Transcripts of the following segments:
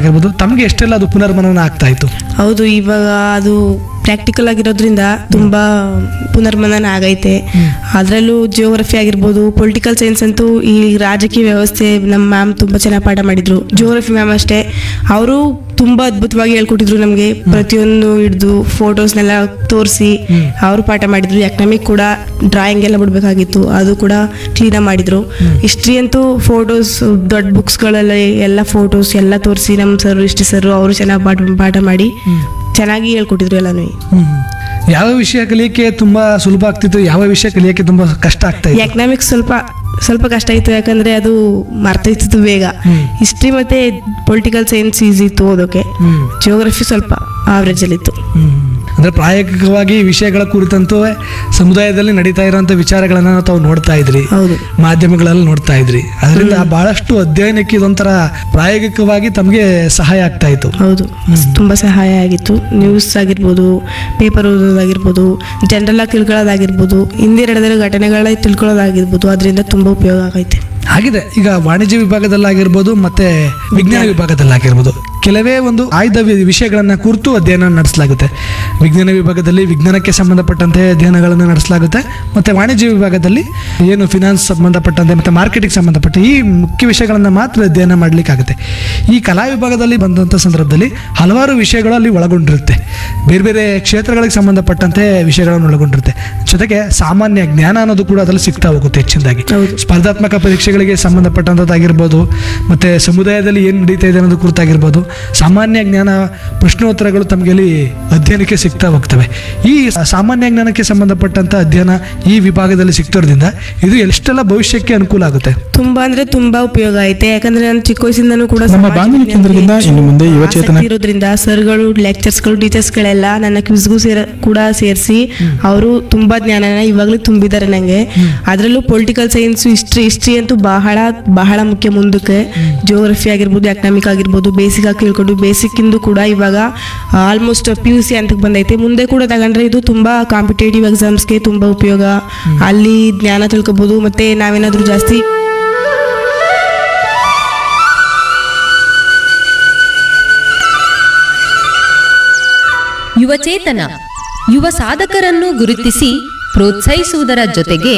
ಆಗಿರ್ಬೋದು ತಮಗೆ ಎಷ್ಟೆಲ್ಲ ಅದು ಪುನರ್ಮನನ ಆಗ್ತಾ ಇತ್ತು ಹೌದು ಇವಾಗ ಅದು ಪ್ರಾಕ್ಟಿಕಲ್ ಆಗಿರೋದ್ರಿಂದ ತುಂಬಾ ಪುನರ್ಮನನ ಆಗೈತೆ ಅದರಲ್ಲೂ ಜಿಯೋಗ್ರಫಿ ಆಗಿರ್ಬೋದು ಪೊಲಿಟಿಕಲ್ ಸೈನ್ಸ್ ಅಂತೂ ಈ ರಾಜಕೀಯ ವ್ಯವಸ್ಥೆ ನಮ್ಮ ಮ್ಯಾಮ್ ತುಂಬಾ ಚೆನ್ನಾಗಿ ಪಾಠ ಮಾಡಿದ್ರು ಜಿಯೋಗ್ರಫಿ ಮ್ಯಾಮ್ ಅಷ್ಟೇ ಅವರು ತುಂಬಾ ಅದ್ಭುತವಾಗಿ ಹೇಳ್ಕೊಟ್ಟಿದ್ರು ನಮಗೆ ಪ್ರತಿಯೊಂದು ಹಿಡಿದು ಫೋಟೋಸ್ನೆಲ್ಲ ತೋರಿಸಿ ಅವರು ಪಾಠ ಮಾಡಿದ್ರು ಎಕನಾಮಿಕ್ ಕೂಡ ಡ್ರಾಯಿಂಗ್ ಎಲ್ಲ ಬಿಡಬೇಕಾಗಿತ್ತು ಅದು ಕೂಡ ಕ್ಲೀನಾಗಿ ಮಾಡಿದ್ರು ಹಿಸ್ಟ್ರಿ ಅಂತೂ ಫೋಟೋಸ್ ದೊಡ್ಡ ಬುಕ್ಸ್ಗಳೆಲ್ಲ ಎಲ್ಲ ಫೋಟೋಸ್ ಎಲ್ಲ ತೋರಿಸಿ ನಮ್ಮ ಸರ್ ಹಿಸ್ಟ್ರಿ ಸರ್ ಅವರು ಚೆನ್ನಾಗಿ ಪಾಠ ಪಾಠ ಮಾಡಿ ಚೆನ್ನಾಗಿ ಹೇಳ್ಕೊಟ್ಟಿದ್ರು ಎಲ್ಲಾನು ಹ್ಮ್. ಯಾವ ವಿಷಯ ಕಲಿಯಕ್ಕೆ ತುಂಬಾ ಸುಲಭ ಆಗ್ತಿತ್ತು ಯಾವ ವಿಷಯ ಕಲಿಯಕ್ಕೆ ತುಂಬಾ ಕಷ್ಟ ಆಗ್ತಾ ಇತ್ತು ಎಕನಾಮಿಕ್ಸ್ ಸ್ವಲ್ಪ ಸ್ವಲ್ಪ ಕಷ್ಟ ಇತ್ತು ಯಾಕಂದ್ರೆ ಅದು ಮರ್ತೋಯ್ತಿತ್ತು ಬೇಗ ಹ್ಮ್. ಹಿಸ್ಟ್ರಿ ಮತ್ತೆ ಪೊಲಿಟಿಕಲ್ ಸೈನ್ಸ್ ಈಸಿ ಇತ್ತು ಓದೋಕೆ ಹ್ಮ್. ಜಿಯೋಗ್ರಫಿ ಸ್ವಲ್ಪ ಆವ್ರೇಜ್ ಅಲ್ಲಿ ಇತ್ತು ಹ್ಮ್. ಅಂದ್ರೆ ಪ್ರಾಯೋಗಿಕವಾಗಿ ವಿಷಯಗಳ ಕುರಿತಂತೂ ಸಮುದಾಯದಲ್ಲಿ ನಡೀತಾ ಇರುವಂತ ವಿಚಾರಗಳನ್ನ ತಾವು ನೋಡ್ತಾ ಇದ್ರಿ ಹೌದು ಮಾಧ್ಯಮಗಳಲ್ಲಿ ನೋಡ್ತಾ ಇದ್ರಿ ಅದರಿಂದ ಬಹಳಷ್ಟು ಅಧ್ಯಯನಕ್ಕೆ ಇದೊಂಥರ ಪ್ರಾಯೋಗಿಕವಾಗಿ ತಮಗೆ ಸಹಾಯ ಆಗ್ತಾ ಇತ್ತು ಹೌದು ತುಂಬಾ ಸಹಾಯ ಆಗಿತ್ತು ನ್ಯೂಸ್ ಆಗಿರ್ಬೋದು ಪೇಪರ್ ಓದೋದಾಗಿರ್ಬೋದು ಜನರಲ್ ಆಗಿ ತಿಳ್ಕೊಳ್ಳೋದಾಗಿರ್ಬೋದು ಹಿಂದೆ ನಡೆದಿರೋ ಘಟನೆಗಳ ತಿಳ್ಕೊಳ್ಳೋದಾಗಿರ್ಬೋದು ಅದರಿಂದ ತುಂಬಾ ಉಪಯೋಗ ಆಗೈತೆ ಆಗಿದೆ ಈಗ ವಾಣಿಜ್ಯ ವಿಭಾಗದಲ್ಲಾಗಿರ್ಬೋದು ಮತ್ತೆ ವಿಜ್ಞಾನ ವಿಭಾಗದಲ್ಲಾಗಿರ್ಬೋದು ಕೆಲವೇ ಒಂದು ಆಯ್ದ ವಿ- ವಿಷಯಗಳನ್ನ ಕುರಿತು ಅಧ್ಯಯನ ನಡೆಸಲಾಗುತ್ತೆ ವಿಜ್ಞಾನ ವಿಭಾಗದಲ್ಲಿ ವಿಜ್ಞಾನಕ್ಕೆ ಸಂಬಂಧಪಟ್ಟಂತೆ ಅಧ್ಯಯನಗಳನ್ನು ನಡೆಸಲಾಗುತ್ತೆ ಮತ್ತೆ ವಾಣಿಜ್ಯ ವಿಭಾಗದಲ್ಲಿ ಏನು ಫಿನಾನ್ಸ್ ಸಂಬಂಧಪಟ್ಟಂತೆ ಮತ್ತೆ ಮಾರ್ಕೆಟಿಂಗ್ ಸಂಬಂಧಪಟ್ಟ ಈ ಮುಖ್ಯ ವಿಷಯಗಳನ್ನು ಮಾತ್ರ ಅಧ್ಯಯನ ಮಾಡಲಿಕ್ಕಾಗುತ್ತೆ ಈ ಕಲಾ ವಿಭಾಗದಲ್ಲಿ ಬಂದಂಥ ಸಂದರ್ಭದಲ್ಲಿ ಹಲವಾರು ವಿಷಯಗಳು ಅಲ್ಲಿ ಒಳಗೊಂಡಿರುತ್ತೆ ಬೇರೆ ಬೇರೆ ಕ್ಷೇತ್ರಗಳಿಗೆ ಸಂಬಂಧಪಟ್ಟಂತೆ ವಿಷಯಗಳನ್ನು ಒಳಗೊಂಡಿರುತ್ತೆ ಜೊತೆಗೆ ಸಾಮಾನ್ಯ ಜ್ಞಾನ ಅನ್ನೋದು ಕೂಡ ಅದರಲ್ಲಿ ಸಿಗ್ತಾ ಹೋಗುತ್ತೆ ಹೆಚ್ಚಿನದಾಗಿ ಹೌದು. ಸ್ಪರ್ಧಾತ್ಮಕ ಪರೀಕ್ಷೆಗಳಿಗೆ ಸಂಬಂಧಪಟ್ಟಂಥದ್ದಾಗಿರ್ಬೋದು ಮತ್ತು ಸಮುದಾಯದಲ್ಲಿ ಏನು ನಡೀತಾ ಇದೆ ಅನ್ನೋದು ಕುರಿತಾಗಿರ್ಬೋದು ಸಾಮಾನ್ಯ ಜ್ಞಾನ ಪ್ರಶ್ನೋತ್ತರಗಳು ತಮಗೆ ಅಲ್ಲಿ ಅಧ್ಯಯನಕ್ಕೆ ಸಿಗ್ತಾ ಹೋಗ್ತವೆ ಈ ಸಾಮಾನ್ಯ ಜ್ಞಾನಕ್ಕೆ ಸಂಬಂಧಪಟ್ಟಂಥ ಅಧ್ಯಯನ ಈ ವಿಭಾಗದಲ್ಲಿ ಸಿಗ್ತಿರೋದ್ರಿಂದ ಇದು ಎಷ್ಟೆಲ್ಲ ಭವಿಷ್ಯಕ್ಕೆ ಅನುಕೂಲ ಆಗುತ್ತೆ ತುಂಬಾ ಅಂದ್ರೆ ತುಂಬಾ ಉಪಯೋಗ ಐತೆ ಯಾಕಂದ್ರೆ ನಾನು ಚಿಕ್ಕ ವಯಸ್ಸಿಂದನೂ ಕೂಡ ನಮ್ಮ ಸಮಾಜ ಬಾನುಲಿ ಕೇಂದ್ರದಿಂದ ವಿಜ್ಞಾನಕ್ಕೆ ಇನ್ನು ಮುಂದೆ ಯುವ ಆಸಕ್ತಿ ಚೇತನ ಇರೋದ್ರಿಂದ ಸರ್ಗಳು ಲೆಕ್ಚರ್ಸ್ಗಳು ಟೀಚರ್ಸ್ಗಳೆಲ್ಲ ನನ್ನ ಕ್ವಿಸ್ಗೂ ಸೇರ ಕೂಡ ಸೇರಿಸಿ ಅವರು ತುಂಬಾ ಜ್ಞಾನನ ಇವಾಗಲೂ ತುಂಬಿದ್ದಾರೆ ನನಗೆ ಅದರಲ್ಲೂ ಪೊಲಿಟಿಕಲ್ ಸೈನ್ಸ್ ಹಿಸ್ಟ್ರಿ ಹಿಸ್ಟ್ರಿ ಅಂತೂ ಬಹಳ ಬಹಳ ಮುಖ್ಯ ಮುಂದಕ್ಕೆ ಜಿಯೋಗ್ರಫಿ ಆಗಿರ್ಬೋದು ಎಕನಾಮಿಕ್ ಆಗಿರ್ಬೋದು ಬೇಸಿಕ್ ಆಗಿ ತಿಳ್ಕೊಂಡು ಬೇಸಿಕ್ ಇಂದು ಕೂಡ ಇವಾಗ ಆಲ್ಮೋಸ್ಟ್ ಪಿ ಯು ಸಿ ಅಂತ ಬಂದೈತೆ ಮುಂದೆ ಕೂಡ ತಗೊಂಡ್ರೆ ಇದು ತುಂಬಾ ಕಾಂಪಿಟೇಟಿವ್ ಎಕ್ಸಾಮ್ಸ್ಗೆ ತುಂಬಾ ಉಪಯೋಗ ಅಲ್ಲಿ ಜ್ಞಾನ ತಿಳ್ಕೊಬೋದು ಮತ್ತೆ ನಾವೇನಾದ್ರೂ ಜಾಸ್ತಿ ಯುವಚೇತನ ಯುವ ಸಾಧಕರನ್ನು ಗುರುತಿಸಿ ಪ್ರೋತ್ಸಾಹಿಸುವುದರ ಜೊತೆಗೆ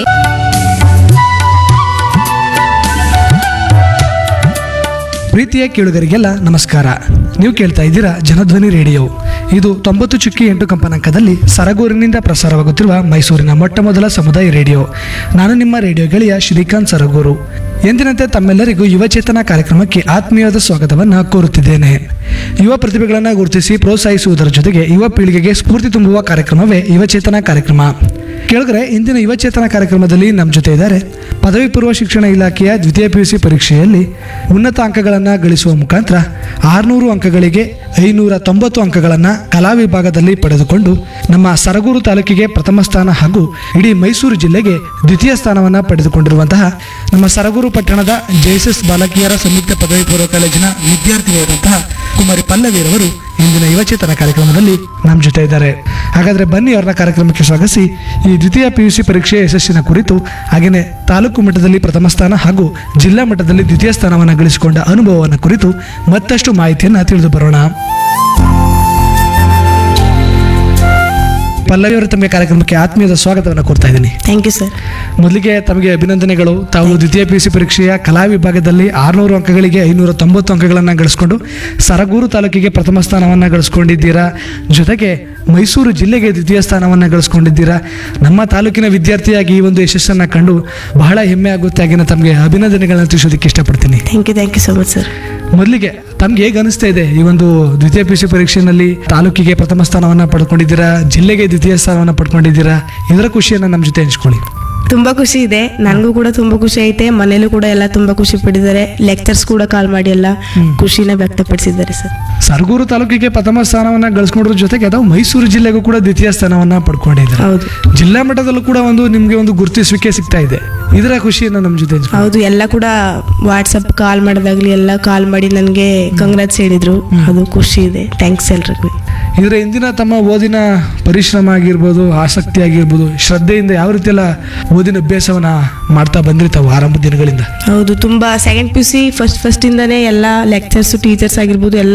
ಪ್ರೀತಿಯ ಕೇಳುಗರಿಗೆಲ್ಲ ನಮಸ್ಕಾರ ನೀವು ಕೇಳ್ತಾ ಇದ್ದೀರಾ ಜನಧ್ವನಿ ರೇಡಿಯೋ ಇದು ತೊಂಬತ್ತು ಚುಕ್ಕಿ ಎಂಟು ಕಂಪನಾಂಕದಲ್ಲಿ ಸರಗೂರಿನಿಂದ ಪ್ರಸಾರವಾಗುತ್ತಿರುವ ಮೈಸೂರಿನ ಮೊಟ್ಟ ಮೊದಲ ಸಮುದಾಯ ರೇಡಿಯೋ ನಾನು ನಿಮ್ಮ ರೇಡಿಯೋ ಗೆಳೆಯ ಶ್ರೀಕಾಂತ್ ಸರಗೂರು ಎಂದಿನಂತೆ ತಮ್ಮೆಲ್ಲರಿಗೂ ಯುವಚೇತನ ಕಾರ್ಯಕ್ರಮಕ್ಕೆ ಆತ್ಮೀಯವಾದ ಸ್ವಾಗತವನ್ನು ಕೋರುತ್ತಿದ್ದೇನೆ ಯುವ ಪ್ರತಿಭೆಗಳನ್ನು ಗುರುತಿಸಿ ಪ್ರೋತ್ಸಾಹಿಸುವುದರ ಜೊತೆಗೆ ಯುವ ಪೀಳಿಗೆಗೆ ಸ್ಫೂರ್ತಿ ತುಂಬುವ ಕಾರ್ಯಕ್ರಮವೇ ಯುವಚೇತನ ಕಾರ್ಯಕ್ರಮ ಕೇಳಿದ್ರೆ ಇಂದಿನ ಯುವಚೇತನ ಕಾರ್ಯಕ್ರಮದಲ್ಲಿ ನಮ್ಮ ಜೊತೆ ಇದ್ದಾರೆ ಪದವಿ ಪೂರ್ವ ಶಿಕ್ಷಣ ಇಲಾಖೆಯ ದ್ವಿತೀಯ ಪಿ ಯು ಸಿ ಪರೀಕ್ಷೆಯಲ್ಲಿ ಉನ್ನತ ಅಂಕಗಳನ್ನು ಗಳಿಸುವ ಮುಖಾಂತರ ಆರುನೂರು ಅಂಕಗಳಿಗೆ ಐನೂರ ತೊಂಬತ್ತು ಅಂಕಗಳನ್ನು ಕಲಾ ವಿಭಾಗದಲ್ಲಿ ಪಡೆದುಕೊಂಡು ನಮ್ಮ ಸರಗೂರು ತಾಲೂಕಿಗೆ ಪ್ರಥಮ ಸ್ಥಾನ ಹಾಗೂ ಇಡೀ ಮೈಸೂರು ಜಿಲ್ಲೆಗೆ ದ್ವಿತೀಯ ಸ್ಥಾನವನ್ನು ಪಡೆದುಕೊಂಡಿರುವಂತಹ ನಮ್ಮ ಸರಗೂರು ಪಟ್ಟಣದ ಜೆಎಸ್ಎಸ್ ಬಾಲಕಿಯರ ಸಂಯುಕ್ತ ಪದವಿ ಪೂರ್ವ ಕಾಲೇಜಿನ ವಿದ್ಯಾರ್ಥಿನಿಯಾದಂತಹ ಕುಮಾರಿ ಪಲ್ಲವಿರವರು ಇಂದಿನ ಯುವಚೇತನ ಕಾರ್ಯಕ್ರಮದಲ್ಲಿ ನಮ್ಮ ಜೊತೆ ಇದ್ದಾರೆ ಹಾಗಾದ್ರೆ ಬನ್ನಿ ಅವರನ್ನ ಕಾರ್ಯಕ್ರಮಕ್ಕೆ ಸ್ವಾಗತಿಸಿ ಈ ದ್ವಿತೀಯ ಪಿ ಯು ಸಿ ಪರೀಕ್ಷೆಯ ಯಶಸ್ಸಿನ ಕುರಿತು ಹಾಗೆಯೇ ತಾಲೂಕು ಮಟ್ಟದಲ್ಲಿ ಪ್ರಥಮ ಸ್ಥಾನ ಹಾಗೂ ಜಿಲ್ಲಾ ಮಟ್ಟದಲ್ಲಿ ದ್ವಿತೀಯ ಸ್ಥಾನವನ್ನು ಗಳಿಸಿಕೊಂಡ ಅನುಭವವನ್ನು ಕುರಿತು ಮತ್ತಷ್ಟು ಮಾಹಿತಿಯನ್ನು ತಿಳಿದು ಬರೋಣ ಪಲ್ಲವಿ ಅವರು ತಮಗೆ ಕಾರ್ಯಕ್ರಮಕ್ಕೆ ಆತ್ಮೀಯದ ಸ್ವಾಗತವನ್ನು ಕೋರ್ತಾ ಇದ್ದೀನಿ ಥ್ಯಾಂಕ್ ಯು ಸರ್ ಮೊದಲಿಗೆ ತಮಗೆ ಅಭಿನಂದನೆಗಳು ತಾವು ದ್ವಿತೀಯ ಪಿ ಯು ಸಿ ಪರೀಕ್ಷೆಯ ಕಲಾ ವಿಭಾಗದಲ್ಲಿ ಆರುನೂರು ಅಂಕಗಳಿಗೆ ಐನೂರ ತೊಂಬತ್ತು ಅಂಕಗಳನ್ನು ಗಳಿಸ್ಕೊಂಡು ಸರಗೂರು ತಾಲೂಕಿಗೆ ಪ್ರಥಮ ಸ್ಥಾನವನ್ನು ಗಳಿಸ್ಕೊಂಡಿದ್ದೀರಾ ಜೊತೆಗೆ ಮೈಸೂರು ಜಿಲ್ಲೆಗೆ ದ್ವಿತೀಯ ಸ್ಥಾನವನ್ನು ಗಳಿಸ್ಕೊಂಡಿದ್ದೀರಾ ನಮ್ಮ ತಾಲೂಕಿನ ವಿದ್ಯಾರ್ಥಿಯಾಗಿ ಈ ಒಂದು ಯಶಸ್ಸನ್ನು ಕಂಡು ಬಹಳ ಹೆಮ್ಮೆ ಆಗುತ್ತೆ ಹಾಗೆ ನಾನು ತಮಗೆ ಅಭಿನಂದನೆಗಳನ್ನ ತಿಳಿಸೋದಕ್ಕೆ ಇಷ್ಟಪಡ್ತೀನಿ thank you thank you so much sir ಮೊದಲಿಗೆ ತಮ್ಗೆ ಹೇಗೆ ಅನಿಸ್ತಾ ಇದೆ ಈ ಒಂದು ದ್ವಿತೀಯ ಪಿ ಯು ಸಿ ಪರೀಕ್ಷೆಯಲ್ಲಿ ತಾಲೂಕಿಗೆ ಪ್ರಥಮ ಸ್ಥಾನವನ್ನು ಪಡ್ಕೊಂಡಿದ್ದೀರಾ ಜಿಲ್ಲೆಗೆ ದ್ವಿತೀಯ ಸ್ಥಾನವನ್ನು ಪಡ್ಕೊಂಡಿದ್ದೀರಾ ಇದರ ಖುಷಿಯನ್ನು ನಮ್ಮ ಜೊತೆ ಹಂಚ್ಕೊಳ್ಳಿ ತುಂಬಾ ಖುಷಿ ಇದೆ ನನಗೂ ಕೂಡ ತುಂಬಾ ಖುಷಿ ಐತೆ ಮನೇಲೂ ಕೂಡ ಎಲ್ಲ ತುಂಬಾ ಖುಷಿ ಪಟ್ಟಿದ್ದಾರೆ ಲೆಕ್ಚರ್ಸ್ ಕೂಡ ಕಾಲ್ ಮಾಡಿ ಎಲ್ಲ ಖುಷಿನ ವ್ಯಕ್ತಪಡಿಸಿದ್ದಾರೆ ಸರ್ ಸರಗೂರು ತಾಲೂಕಿಗೆ ಪ್ರಥಮ ಸ್ಥಾನವನ್ನ ಗಳಿಸ್ಕೊಂಡ್ರ ಜೊತೆಗೆ ಅದು ಮೈಸೂರು ಜಿಲ್ಲೆಗೂ ಕೂಡ ದ್ವಿತೀಯ ಸ್ಥಾನವನ್ನ ಪಡ್ಕೊಂಡಿದ್ದಾರೆ ಹೌದು ಜಿಲ್ಲಾ ಮಟ್ಟದಲ್ಲೂ ಕೂಡ ಒಂದು ನಿಮ್ಗೆ ಒಂದು ಗುರುತಿಸುವಿಕೆ ಸಿಗ್ತಾ ಇದೆ ಇದರ ಖುಷಿಯನ್ನ ನಮ್ಮ ಜೊತೆ ಹಂಚ್ಕೊಳ್ಳಿ. ಹೌದು ಎಲ್ಲ ಕೂಡ ವಾಟ್ಸಪ್ ಕಾಲ್ ಮಾಡೋದಾಗ್ಲಿ ಎಲ್ಲ ಕಾಲ್ ಮಾಡಿ ನನಗೆ ಕಂಗ್ರಾಟ್ಸ್ ಹೇಳಿದ್ರು ಅದು ಖುಷಿ ಇದೆ ಥ್ಯಾಂಕ್ಸ್ ಎಲ್ರಿಗೂ ಇದರ ಇಂದಿನ ತಮ್ಮ ಓದಿನ ಪರಿಶ್ರಮ ಆಗಿರ್ಬೋದು ಆಸಕ್ತಿ ಆಗಿರ್ಬೋದು ಶ್ರದ್ಧೆಯಿಂದ ಯಾವ ರೀತಿ ಎಲ್ಲ ಓದಿನ ಅಭ್ಯಾಸವನ್ನ ಮಾಡ್ತಾ ಬಂದ್ರಿ ತಾವು ಆರಂಭ ದಿನಗಳಿಂದ ಹೌದು ತುಂಬಾ second P C first first ಇಂದಾನೇ ಎಲ್ಲ ಲೆಕ್ಚರ್ಸ್ ಟೀಚರ್ಸ್ ಆಗಿರ್ಬೋದು ಎಲ್ಲ